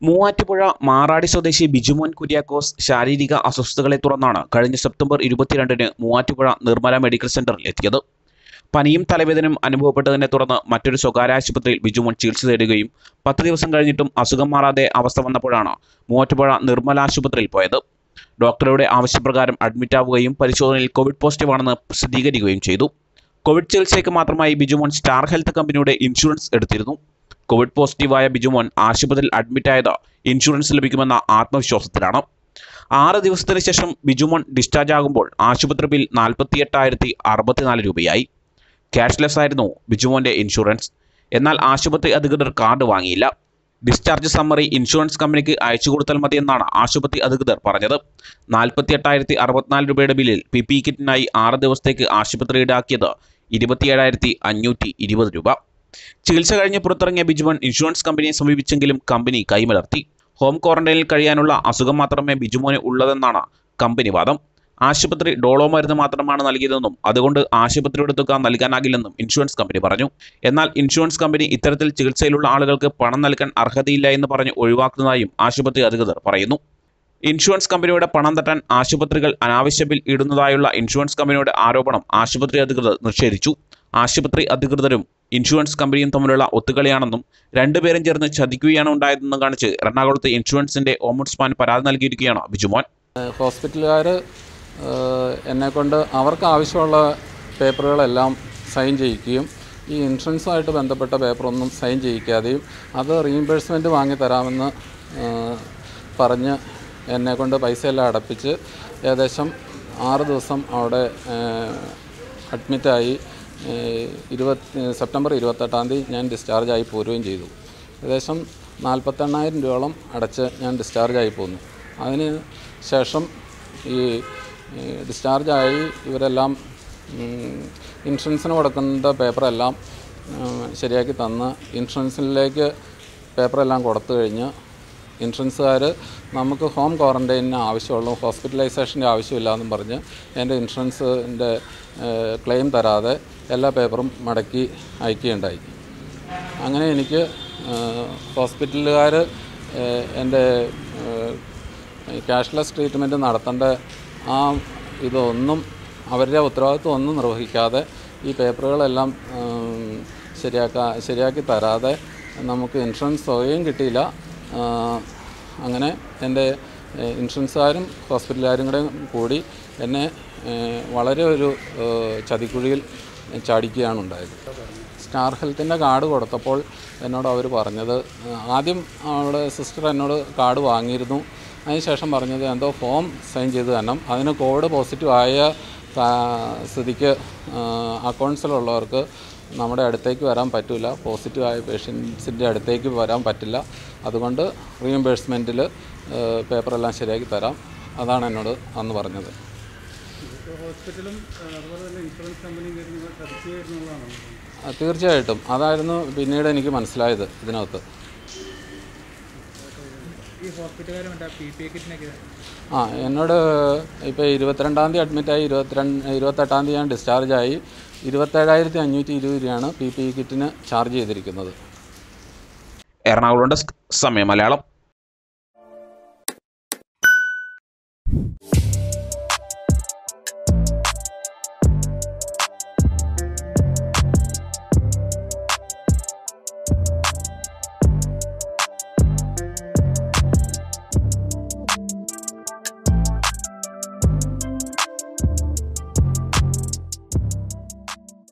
മൂവാറ്റുപുഴ മാറാടി സ്വദേശി ബിജുമോൻ കുര്യാക്കോസ് ശാരീരിക അസ്വസ്ഥതകളെ തുടർന്നാണ് കഴിഞ്ഞ സെപ്റ്റംബർ ഇരുപത്തിരണ്ടിന് മൂവാറ്റുപുഴ നിർമ്മല മെഡിക്കൽ സെന്ററിൽ എത്തിയത് പനിയും തലവേദനയും അനുഭവപ്പെട്ടതിനെ തുടർന്ന് മറ്റൊരു സ്വകാര്യ ആശുപത്രിയിൽ ബിജുമോൻ ചികിത്സ തേടുകയും പത്ത് ദിവസം കഴിഞ്ഞിട്ടും അസുഖം മാറാതെ അവസ്ഥ വന്നപ്പോഴാണ് മൂവാറ്റുപുഴ നിർമ്മല ആശുപത്രിയിൽ പോയത് ഡോക്ടറുടെ ആവശ്യപ്രകാരം അഡ്മിറ്റാവുകയും പരിശോധനയിൽ കോവിഡ് പോസിറ്റീവാണെന്ന് സ്ഥിരീകരിക്കുകയും ചെയ്തു കോവിഡ് ചികിത്സയ്ക്ക് മാത്രമായി ബിജുമോൻ സ്റ്റാർ ഹെൽത്ത് കമ്പനിയുടെ ഇൻഷുറൻസ് എടുത്തിരുന്നു കോവിഡ് പോസിറ്റീവായ ബിജുമോൻ ആശുപത്രിയിൽ അഡ്മിറ്റായത് ഇൻഷുറൻസ് ലഭിക്കുമെന്ന ആത്മവിശ്വാസത്തിലാണ് ആറ് ദിവസത്തിന് ശേഷം ബിജുമോൻ ഡിസ്ചാർജ് ആകുമ്പോൾ ആശുപത്രി ബിൽ നാൽപ്പത്തിയെട്ടായിരത്തി അറുപത്തിനാല് രൂപയായി ക്യാഷ്ലെസ് ആയിരുന്നു ബിജുമോന്റെ ഇൻഷുറൻസ് എന്നാൽ ആശുപത്രി അധികൃതർ കാർഡ് വാങ്ങിയില്ല ഡിസ്ചാർജ് സമ്മറി ഇൻഷുറൻസ് കമ്പനിക്ക് അയച്ചു കൊടുത്താൽ മതിയെന്നാണ് ആശുപത്രി അധികൃതർ പറഞ്ഞത് നാൽപ്പത്തി എട്ടായിരത്തി അറുപത്തിനാല് രൂപയുടെ ബില്ലിൽ പി പി കിറ്റിനായി ആറ് ദിവസത്തേക്ക് ആശുപത്രി ഈടാക്കിയത് ഇരുപത്തിയേഴായിരത്തി അഞ്ഞൂറ്റി ഇരുപത് രൂപ ചികിത്സ കഴിഞ്ഞ് പുറത്തിറങ്ങിയ ബിജുമോൻ ഇൻഷുറൻസ് കമ്പനിയെ സമീപിച്ചെങ്കിലും കമ്പനി കൈമലർത്തി ഹോം ക്വാറന്റൈനിൽ കഴിയാനുള്ള അസുഖം മാത്രമേ ബിജുമോന് ഉള്ളതെന്നാണ് കമ്പനി വാദം ആശുപത്രി ഡോളോ മരുന്ന് മാത്രമാണ് നൽകിയതെന്നും അതുകൊണ്ട് ആശുപത്രിയുടെ തുക നൽകാനാകില്ലെന്നും ഇൻഷുറൻസ് കമ്പനി പറഞ്ഞു എന്നാൽ ഇൻഷുറൻസ് കമ്പനി ഇത്തരത്തിൽ ചികിത്സയിലുള്ള ആളുകൾക്ക് പണം നൽകാൻ അർഹതയില്ല എന്ന് പറഞ്ഞ് ഒഴിവാക്കുന്നതായും ആശുപത്രി അധികൃതർ പറയുന്നു ഇൻഷുറൻസ് കമ്പനിയുടെ പണം തട്ടാൻ ആശുപത്രികൾ അനാവശ്യ ബിൽ ഇടുന്നതായുള്ള ഇൻഷുറൻസ് കമ്പനിയുടെ ആരോപണം ആശുപത്രി അധികൃതർ നിഷേധിച്ചു ആശുപത്രി അധികൃതരും ഇൻഷുറൻസ് കമ്പനിയും തമ്മിലുള്ള ഒത്തുകളിയാണെന്നും രണ്ടുപേരും ചേർന്ന് ചതിക്കുകയാണ് ഉണ്ടായതെന്നും കാണിച്ച് എറണാകുളത്ത് ഇൻഷുറൻസിന്റെ ഓംബുഡ്സ്മാൻ പരാതി നൽകിയിരിക്കുകയാണ് ബിജുമോൻ ഹോസ്പിറ്റലുകാർ എന്നെക്കൊണ്ട് അവർക്ക് ആവശ്യമുള്ള പേപ്പറുകളെല്ലാം സൈൻ ചെയ്യിക്കുകയും ഈ ഇൻഷുറൻസുമായിട്ട് ബന്ധപ്പെട്ട പേപ്പറൊന്നും സൈൻ ചെയ്യിക്കാതെയും അത് റീഇംബേഴ്സ്മെൻറ്റ് വാങ്ങി തരാമെന്ന് ഏഹ്, പറഞ്ഞ് എന്നെക്കൊണ്ട് പൈസയെല്ലാം അടപ്പിച്ച് ഏകദേശം ആറ് ദിവസം അവിടെ അഡ്മിറ്റായി ഇരുപത്തി സെപ്റ്റംബർ ഇരുപത്തെട്ടാം തീയതി ഞാൻ ഡിസ്ചാർജായി പോരുകയും ചെയ്തു ഏകദേശം നാൽപ്പത്തെണ്ണായിരം രൂപയോളം അടച്ച് ഞാൻ ഡിസ്ചാർജായി പോന്നു അതിന് ശേഷം ഈ ഈ ഡിസ്ചാർജായി ഇവരെല്ലാം ഉം, ഇൻഷുറൻസിന് കൊടുക്കുന്ന പേപ്പറെല്ലാം ഉം, ശരിയാക്കി തന്ന് ഇൻഷുറൻസിലേക്ക് പേപ്പറെല്ലാം കൊടുത്തു കഴിഞ്ഞ് ഇൻഷുറൻസുകാർ നമുക്ക് ഹോം ക്വാറൻറ്റൈനിന് ആവശ്യമുള്ളൂ ഹോസ്പിറ്റലൈസേഷൻ്റെ ആവശ്യമില്ല എന്നും പറഞ്ഞ് എൻ്റെ ഇൻഷുറൻസിൻ്റെ ക്ലെയിം തരാതെ എല്ലാ പേപ്പറും മടക്കി അയക്കുകയുണ്ടായി അങ്ങനെ എനിക്ക് ഹോസ്പിറ്റലുകാർ എൻ്റെ ക്യാഷ്ലെസ് ട്രീറ്റ്മെൻറ്റ് നടത്തേണ്ട ആ ഇതൊന്നും അവരുടെ ഉത്തരവാദിത്വം ഒന്നും നിർവഹിക്കാതെ ഈ പേപ്പറുകളെല്ലാം ഉം, ശരിയാക്കാ ശരിയാക്കി തരാതെ നമുക്ക് ഇൻഷുറൻസ് തുകയും കിട്ടിയില്ല ആ, അങ്ങനെ എൻ്റെ ഏഹ്, ഇൻഷുറൻസുകാരും ഹോസ്പിറ്റലുകാരും കൂടെ കൂടി എന്നെ ഏഹ്, വളരെ ഒരു ഏഹ്, ചതിക്കുഴിയിൽ ചാടിക്കുകയാണ് ഉണ്ടായത് സ്റ്റാർ ഹെൽത്തിൻ്റെ കാർഡ് കൊടുത്തപ്പോൾ എന്നോട് അവർ പറഞ്ഞത് ഏഹ്, ആദ്യം അവിടെ സിസ്റ്റർ എന്നോട് കാർഡ് വാങ്ങിയിരുന്നു അതിനുശേഷം പറഞ്ഞത് എന്തോ ഫോം സൈൻ ചെയ്ത് തരണം അതിന് കോവിഡ് പോസിറ്റീവ് ആയ ആ, സ്ഥിതിക്ക് അക്കൗണ്ട്സിലുള്ളവർക്ക് നമ്മുടെ അടുത്തേക്ക് വരാൻ പറ്റില്ല പോസിറ്റീവായ പേഷ്യൻസിൻ്റെ അടുത്തേക്ക് വരാൻ പറ്റില്ല അതുകൊണ്ട് റീഇംബേഴ്സ്മെൻറ്റിൽ പേപ്പറെല്ലാം ശരിയാക്കി തരാം അതാണ് എന്നോട് അന്ന് പറഞ്ഞത് ഹോസ്പിറ്റലും ആ, അതുപോലെ തന്നെ ഇൻഷുറൻസ് കമ്പനിയും കയറി നിങ്ങൾ ചതിക്കുകയായിരുന്നുള്ളതാണ് ആ, തീർച്ചയായിട്ടും അതായിരുന്നു പിന്നീട് എനിക്ക് മനസ്സിലായത് ഇതിനകത്ത് ഈ ഹോസ്പിറ്റലുകാരും മറ്റേ പി പി കിറ്റിനൊക്കെ ആ എന്നോട് ഇപ്പോൾ ഇരുപത്തിരണ്ടാം തീയതി അഡ്മിറ്റായി ഇരുപത്തിരണ്ട് ഇരുപത്തെട്ടാം തീയതി ഞാൻ ഡിസ്ചാർജായി ഇരുപത്തേഴായിരത്തി അഞ്ഞൂറ്റി ഇരുപത് രൂപയാണ് പി പി ഇ കിറ്റിന് ചാർജ് ചെയ്തിരിക്കുന്നത് എറണാകുളം ഡെസ്ക് സമയം മലയാളം